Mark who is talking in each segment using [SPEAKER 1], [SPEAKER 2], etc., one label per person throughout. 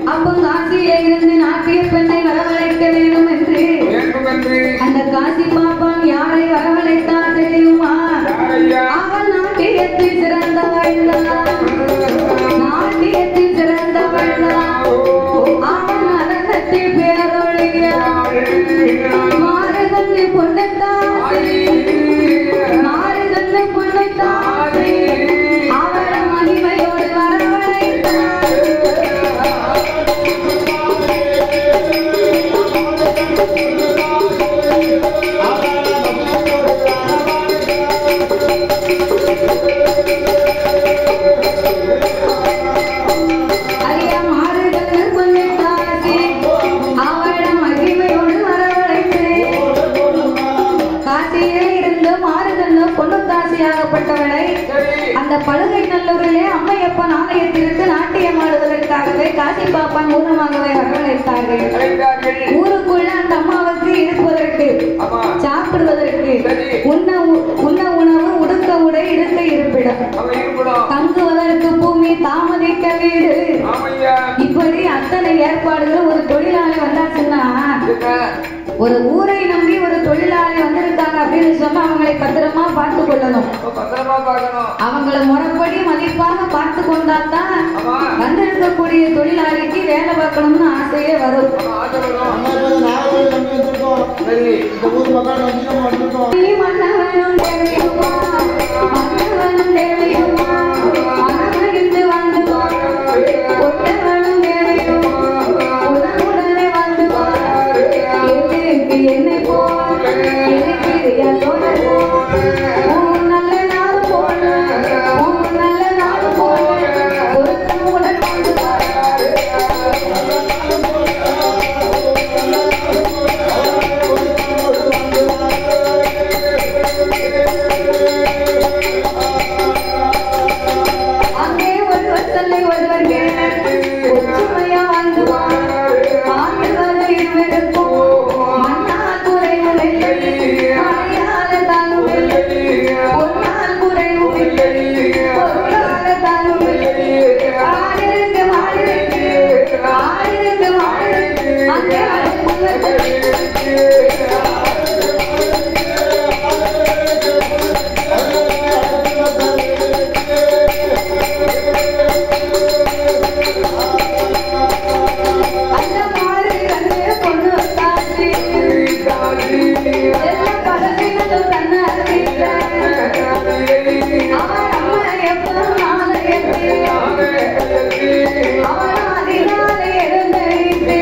[SPEAKER 1] அப்போ காசியில இருந்து நாட்டிய பெண்ணை வரவழைக்க வேண்டும் என்று
[SPEAKER 2] வேண்டும் என்று
[SPEAKER 1] அந்த காசி பாப்பான் யாரை வரவழைத்தான் தெரியுமா
[SPEAKER 2] யாரையா
[SPEAKER 1] அவன் நாட்டியத்தில் சிறந்தவள் நாட்டியத்தில் சிறந்தவள் அவன் அரங்கத்தில் பேரொழியா மாறுதல் பொண்ணத்தாசி மாறுதல் பொண்ணத்தாசி அவள மகிமையோடு வரவழைத்தான் அரியா மாறுதல் பொண்ணத்தாசி அவள மகிமையோடு வரவழைத்தேன் காசியிலே இருந்து மாறுதல் பொண்ணுத்தாசியாகப்பட்டவளை
[SPEAKER 2] சரி
[SPEAKER 1] அந்த பழுகை நல்லூரிலே அம்மையப்பன் ஆலயத்திற்கு நாட்டியம் ஆடுவதற்காகவே காசி பாப்பான் மூலமாகவே வரவழைத்தார்கள்
[SPEAKER 2] அழைத்தார்கள்
[SPEAKER 1] ஊருக்குள்ள அந்த அம்மாவுக்கு இருப்பதற்கு
[SPEAKER 2] ஆமா
[SPEAKER 1] சாப்பிடுவதற்கு
[SPEAKER 2] சரி.
[SPEAKER 1] உண்ண உ- உண்ண உணவு உடுக்க உடை இருக்க இருப்பிடம்
[SPEAKER 2] அவ இருப்பிடம்
[SPEAKER 1] தங்குவதற்கு பூமி தாமதிக்க வீடு
[SPEAKER 2] ஆமையா
[SPEAKER 1] இப்படி அத்தனை ஏற்பாடுகள் ஒரு தொழிலாளி வந்தாச்சுன்னா
[SPEAKER 2] என்ன
[SPEAKER 1] ஒரு ஊரை நம்பி ஒரு தொழிலாளி வந்திருக்காங்க அப்படின்னு சொன்னா அவங்களை பத்திரமா பார்த்து கொள்ளணும்
[SPEAKER 2] அப்ப பத்திரமா பார்க்கணும்
[SPEAKER 1] அவங்கள முறைப்படி மதிப்பாக பார்த்து கொண்டாதான்
[SPEAKER 2] ஆமா
[SPEAKER 1] வந்திருக்கக்கூடிய தொழிலாளிக்கு வேலை பார்க்கணும்னு ஆசையே வரும்
[SPEAKER 2] ஆமா ஆசை வரும்
[SPEAKER 3] நம்ம இப்ப நாகவழி நம்பி வந்திருக்கோம்
[SPEAKER 2] சரி
[SPEAKER 3] இந்த ஊர் மக்கள் நம்பி நம்ம வந்திருக்கோம்
[SPEAKER 1] நீ மன்னவனும் தேவையுமா மன்னவனும் தேவையுமா மனமகிழ்ந்து வாழ்ந்து வா. ஒட்டவனும் தேவையுமா உடனுடனே வாழ்ந்து வா. எதிர்க்கு என்னை போல் எதிர்க்கிறியா தோழர் போல். உன் நல்ல நாள் போல உன் நல்ல நாள் போல ஒருத்தனுடன் வாழ்ந்து வா. அங்கே ஒருவர் தன்னை ஒருவர் கேட்டு ஒற்றுமையா வாழ்ந்து வா. ஆண்டுவது இருவருக்கும் மண்ணால் குறைவும் இல்லை மழையால தாங்கும் இல்லை பொன்னால் குறைவும் இல்லை பொருளால தாங்கும் இல்லை ஆயிரத்து மாறிருக்கு ஆயிரத்து மாறிருக்கு அங்கே அழைப்புகள் அந்த மாறு கண்ணு பொண்ணு காட்சி எல்லா பதவிகளும் தன்னை அறிவித்த அவன் அம்மா எப்பவும் ஆலயத்தில் அவன் அதிகாலை எழுந்தரித்து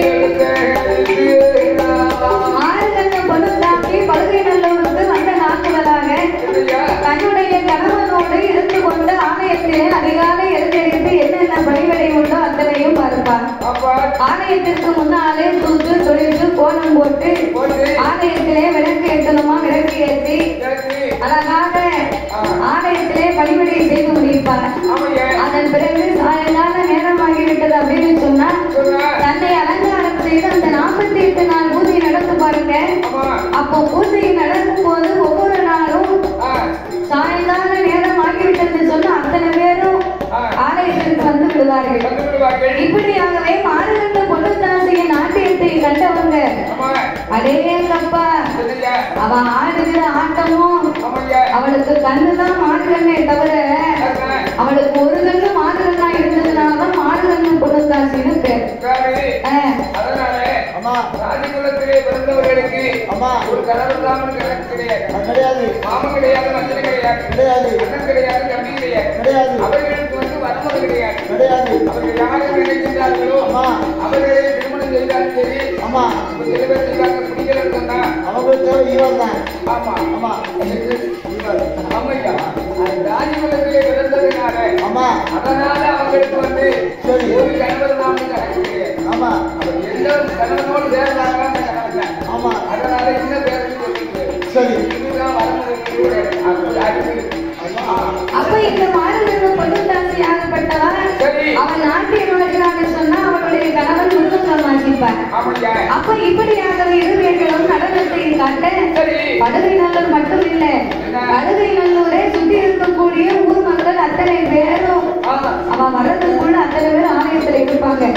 [SPEAKER 1] ஆறுதல் பொண்ணு தாக்கி பழுகை நல்லூருக்கு வந்த நாட்களாக தன்னுடைய கணவனோடு இருந்து கொண்டு ஆலயத்திலே அதிகாலை எழுந்தரித்து என்னென்ன பணிகளை உண்டோ அத்தனையும் பார்ப்பார் ஆலயத்திற்கு முன்னாலே தூத்து தொழிற்று கோலம் போட்டு ஆலயத்திலே விளக்கு ஏற்றணுமா விளக்கு ஏற்றி அழகாக ஆலயத்திலே பணிவிடை செய்து முடிப்பார் அதன் பிறகு சாயங்கால நேரமாகிவிட்டது அப்படின்னு சொன்னா தன்னை அலங்காரம் செய்து அந்த நாற்பத்தி எட்டு நாள் பூஜை நடந்து பாருங்க அப்போ பூஜை நடக்கும் போது ஒவ்வொரு நாளும் சாயங்கால நேரம் ஆகிவிட்டதுன்னு சொன்னா அத்தனை பேரும் ஆலயத்திற்கு வந்து விடுவார்கள் இப்படியாகவே மாறுகின்ற பொண்ணுத்தாசிய நாட்டியத்தை கண்டவங்க அடேங்கப்பா அவ ஆடுகிற ஆட்டமும் அவளுக்கு கண்ணுதான் மாடுகண்ணே தவிர அவளுக்கு ஒரு கண்ணு மாடுகண்ணா இருந்ததுனாலதான் மாடுகண்ணு பொண்ணுத்தாசின்னு பேர் ஆஹ்,
[SPEAKER 3] அம்மா
[SPEAKER 2] ராஜகுலத்திலே பிறந்தவர்களுக்கு
[SPEAKER 3] அம்மா
[SPEAKER 2] ஒரு கணவன் தான் கணக்கு கிடையாது
[SPEAKER 3] அது கிடையாது
[SPEAKER 2] மாமன் கிடையாது மச்சன் கிடையாது
[SPEAKER 3] கிடையாது
[SPEAKER 2] அண்ணன் கிடையாது தம்பி கிடையாது
[SPEAKER 3] கிடையாது
[SPEAKER 2] அவர்களுக்கு வந்து வரமுறை கிடையாது
[SPEAKER 3] கிடையாது
[SPEAKER 2] அவர்கள் யாரை நினைக்கின்றார்களோ
[SPEAKER 3] அம்மா
[SPEAKER 2] அவர்களே திருமணம் செய்தாலும் சரி
[SPEAKER 3] அம்மா
[SPEAKER 2] இப்ப சில பேர் செய்வாங்க குடிகள் சொன்னா
[SPEAKER 3] அவங்களுக்கு தேவை ஈவன் தான்
[SPEAKER 2] ஆமா
[SPEAKER 3] அம்மா
[SPEAKER 2] எனக்கு இவர் ஆமையா ராஜகுலத்திலே பிறந்ததுனால
[SPEAKER 3] அம்மா
[SPEAKER 2] அதனால அவங்களுக்கு வந்து
[SPEAKER 3] சரி.
[SPEAKER 2] ஒரு கணவர் தான் கணக்கு கிடையாது
[SPEAKER 3] ஆமா
[SPEAKER 2] அவர் எந்த கணவனோடு சேர்ந்தாங்க அந்த கணக்கு
[SPEAKER 3] ஆமா
[SPEAKER 2] அதனால இந்த பேருக்கு சொல்லிட்டு
[SPEAKER 3] சரி
[SPEAKER 2] இதுதான் வரமுறை அப்படி அறிவு
[SPEAKER 1] அப்ப இந்த மாறுகின்ற பொண்ணுத்தாசி ஆகப்பட்டவா
[SPEAKER 2] சரி.
[SPEAKER 1] அவன் நாட்டியம் நடக்கிறான்னு சொன்னா அவளுடைய கணவன் முருகன் வாசிப்பார்
[SPEAKER 2] ஆமையா
[SPEAKER 1] அப்ப இப்படியாகவே இருவேர்களும் நடனத்தை காட்ட
[SPEAKER 2] சரி
[SPEAKER 1] படுகை நல்லூர் மட்டும் இல்ல படுகை நல்லூரை சுத்தி இருக்கக்கூடிய ஊர் மக்கள் அத்தனை பேரும்
[SPEAKER 2] ஆமா
[SPEAKER 1] அவன் வர்றதுக்குள்ள அத்தனை பேர் ஆலயத்துல இருப்பாங்க
[SPEAKER 2] இருப்பாங்க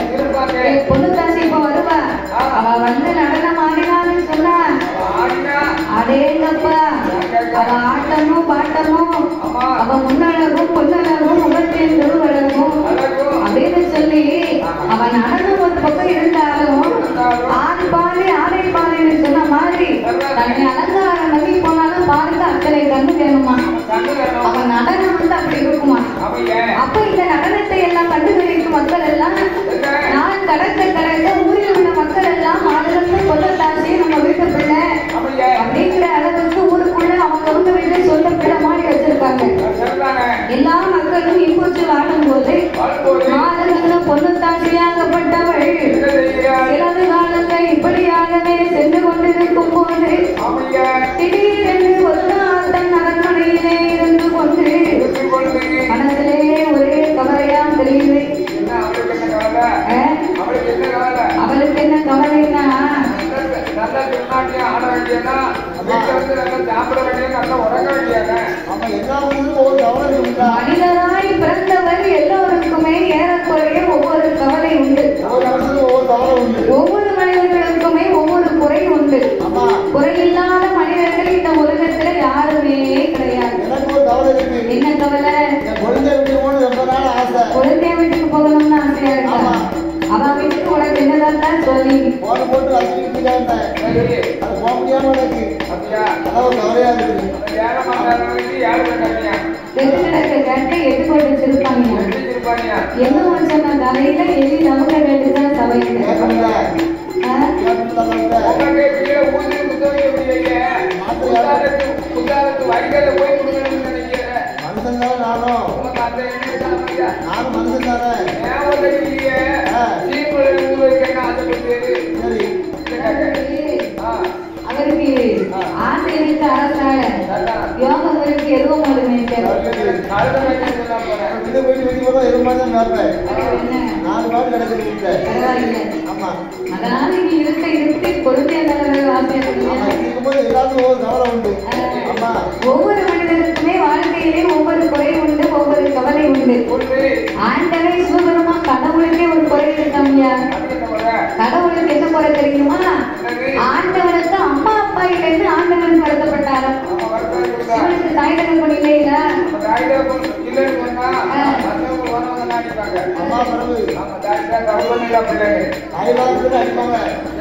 [SPEAKER 2] வருவாங்க
[SPEAKER 1] ஏய், பொண்ணு தாசி இப்ப வருவா அவ வந்து நடனம் ஆடினான்னு சொன்னா
[SPEAKER 2] ஆடினா
[SPEAKER 1] அடேங்கப்பா அவ ஆட்டமும் பாட்டமும் அவ முன்னழகும் பொன்னழகும் முகத்தின் திருவழகும்
[SPEAKER 2] அழகும்
[SPEAKER 1] அப்படின்னு சொல்லி அவன் நடனம் ஒரு பக்கம் இருந்தாலும் ஆண் பாரு ஆடை பாருன்னு சொன்ன மாதிரி தன்னை அலங்காரம் பண்ணி போனாலும் பாருங்க அத்தனை கண்ணு வேணுமா
[SPEAKER 2] கண்ணு வேணும்
[SPEAKER 1] அவன் நடனம் வந்து அப்படி இருக்குமா
[SPEAKER 2] அவங்க
[SPEAKER 1] அப்ப இந்த நடனத்தை எல்லாம் கண்டுகளிக்கும் மக்கள் எல்லாம் நான் கடக்க கடக்க ஊரில் உள்ள மக்கள் எல்லாம் ஆளுநர்ந்து கொல்லத்தாசி நம்ம வீட்டு பிள்ளை
[SPEAKER 2] அவங்க
[SPEAKER 1] அப்படிங்கிற அளவுக்கு ஊருக்குள்ள அவங்க வந்து வீட்டு சொந்த பிள்ளை மாதிரி வச்சிருக்காங்க
[SPEAKER 2] சொல்றாங்க
[SPEAKER 1] எல்லா மக்களும் இன்புற்று வாழும் போது
[SPEAKER 2] வரும்போது
[SPEAKER 1] மாதவங்க பொண்ணு தாசியாகப்பட்டவள்
[SPEAKER 2] என்ன செய்கிறார்
[SPEAKER 1] சிலது காலத்தை இப்படியாகவே சென்று கொண்டிருக்கும் போது
[SPEAKER 2] அவங்க
[SPEAKER 1] திடீரென்று ஒரு நாள் தன் அரண்மனையிலே இருந்து கொண்டு
[SPEAKER 2] இருந்து கொண்டு
[SPEAKER 1] மனதிலே ஒரே கவலையா தெரியுது
[SPEAKER 2] என்ன அவளுக்கு என்ன கவலை
[SPEAKER 1] அஹ்,
[SPEAKER 2] அவளுக்கு என்ன கவலை
[SPEAKER 1] அவளுக்கு என்ன கவலைன்னா
[SPEAKER 2] நல்ல நல்ல திருநாட்டியம் ஆட வேண்டியதா வீட்டுல வந்து நல்லா சாப்பிட வேண்டிய நல்லா உறங்க வேண்டியதானே
[SPEAKER 3] ஆமா எல்லா ஊர்லயும் ஒவ்வொரு கவனம் உண்டா
[SPEAKER 1] மனிதராய் பிறந்தவர் எல்லோருக்குமே ஏறக்குறைய ஒவ்வொரு கவலை உண்டு
[SPEAKER 3] ஒவ்வொரு இடத்துலயும் ஒவ்வொரு கவனம் உண்டு
[SPEAKER 1] ஒவ்வொரு மனிதர்களுக்குமே ஒவ்வொரு குறை உண்டு
[SPEAKER 3] ஆமா
[SPEAKER 1] குறையில்லாத மனிதர்கள் இந்த உலகத்துல யாருமே கிடையாது
[SPEAKER 3] எனக்கு ஒரு கவலை இருக்கு
[SPEAKER 1] என்ன கவலை
[SPEAKER 3] என் குழந்தை வீட்டுக்கு போகணும் ரொம்ப நாள் ஆசை
[SPEAKER 1] குழந்தைய வீட்டுக்கு போகணும்னு ஆசையா இருக்கா
[SPEAKER 3] ஆமா.
[SPEAKER 1] அவ வீட்டுக்கு உனக்கு என்னதான் சொல்லி
[SPEAKER 3] போன போட்டு வச்சுக்கிட்டு இருந்தேன்
[SPEAKER 2] சரி
[SPEAKER 3] அது போக முடியாம எனக்கு
[SPEAKER 2] அப்படியா
[SPEAKER 3] அதான் ஒரு கவலையா இருக்குது
[SPEAKER 2] அந்த ஏழை மாட்டாளர்களுக்கு யாரு வேண்டாமியா
[SPEAKER 1] வெகு கிடக்க கட்டை எட்டு போட்டு வச்சிருப்பாங்க
[SPEAKER 2] எப்படி இருப்பானியா
[SPEAKER 1] என்ன சொன்ன தலையில எலி நமக்கு வேண்டிதான் சபையில
[SPEAKER 3] கேட்கல
[SPEAKER 1] ஆ?
[SPEAKER 3] கேட்கல
[SPEAKER 2] உனக்கு கீழே ஊதி குத்தவங்க எப்படி வைக்க குத்தாலத்து குத்தாலத்து வரிகளை போய் கொடுக்கணும்னு நினைக்கிறேன்
[SPEAKER 3] மனுஷன் தானே நானும்
[SPEAKER 2] உனக்கு அந்த எண்ணம் இருக்கா
[SPEAKER 3] நானும் மனுஷன் தானே
[SPEAKER 2] ஏன் ஒரு இல்லையே சீக்குள்ள இருந்து வைக்க ஆசைப்பட்டு
[SPEAKER 3] சரி
[SPEAKER 2] இல்லை கேட்க ஆ
[SPEAKER 1] அவருக்கு ஆசை இருக்கு அரசால
[SPEAKER 2] அதான்
[SPEAKER 1] யோகம் இருக்கு எதுவும் ஒரு நினைக்கிறது
[SPEAKER 2] அடுத்த வேண்டிய சொல்ல போறேன்
[SPEAKER 3] வீடு போயிட்டு வெளியே போறோம் எது மாதிரி தான் மேப்பேன்
[SPEAKER 1] என்ன
[SPEAKER 3] நாலு பாட்டு கிடக்குது வீட்டுல
[SPEAKER 1] பரவாயில்லை
[SPEAKER 3] ஆமா
[SPEAKER 1] அதனால நீ இருக்க இருக்க பொறுத்தே நல்ல ஆசை
[SPEAKER 3] ஆமா
[SPEAKER 1] இருக்கு
[SPEAKER 3] இருக்கும்போது எல்லாத்துக்கும் ஒவ்வொரு கவலை உண்டு ஆமா
[SPEAKER 1] ஒவ்வொரு மனிதனுக்குமே வாழ்க்கையிலே ஒவ்வொரு குறை உண்டு ஒவ்வொரு கவலை உண்டு
[SPEAKER 2] ஒன்று
[SPEAKER 1] ஆண்டவே சிவபெருமா கடவுளுக்கே ஒரு குறை இருக்காங்க
[SPEAKER 2] அது என்ன போற
[SPEAKER 1] கடவுளுக்கு என்ன குறை தெரியுமா
[SPEAKER 2] என்னது
[SPEAKER 1] ஆண்டவனுக்கு அம்மா அப்பா இல்லைன்னு ஆண்டவன் வருத்தப்பட்டாராம்
[SPEAKER 2] நம்ம வரதான் கொடுத்தா
[SPEAKER 1] சிவனுக்கு தாய் தகப்பன் இல்லையா
[SPEAKER 2] நம்ம தாய்தா இல்லைன்னு சொன்னா மற்றவங்க வரவங்க நாடிப்பாங்க
[SPEAKER 3] அம்மா பிறகு
[SPEAKER 2] நம்ம தாய்தா கவர்மெண்ட் பிள்ளைங்க
[SPEAKER 3] தாய்வாரத்துக்கு அடிப்பாங்க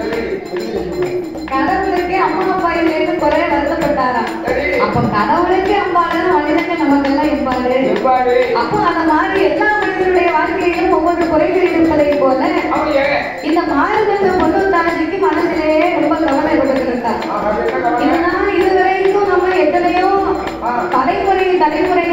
[SPEAKER 2] சரி
[SPEAKER 1] கடவுளுக்கே அம்மா அப்பா இல்லைன்னு குறை வருத்தப்பட்டாராம்
[SPEAKER 2] சரி
[SPEAKER 1] அப்ப கடவுளுக்கே அம்பாளுன்னு மனிதங்க நமக்கெல்லாம் இருப்பாரு
[SPEAKER 2] எவ்வாறு
[SPEAKER 1] அப்போ அந்த மாதிரி எல்லா மனிதனுடைய வாழ்க்கையிலும் ஒவ்வொரு குறைகள் இருப்பதை போல
[SPEAKER 2] அவங்க
[SPEAKER 1] இந்த மாறுதல் பொண்ணு தாசிக்கு மனதிலே ரொம்ப கவலை கொடுத்திருக்கார்
[SPEAKER 2] என்ன கவலை
[SPEAKER 1] இதனால் இதுவரைக்கும் நம்ம எத்தனையோ தலைமுறை தலைமுறை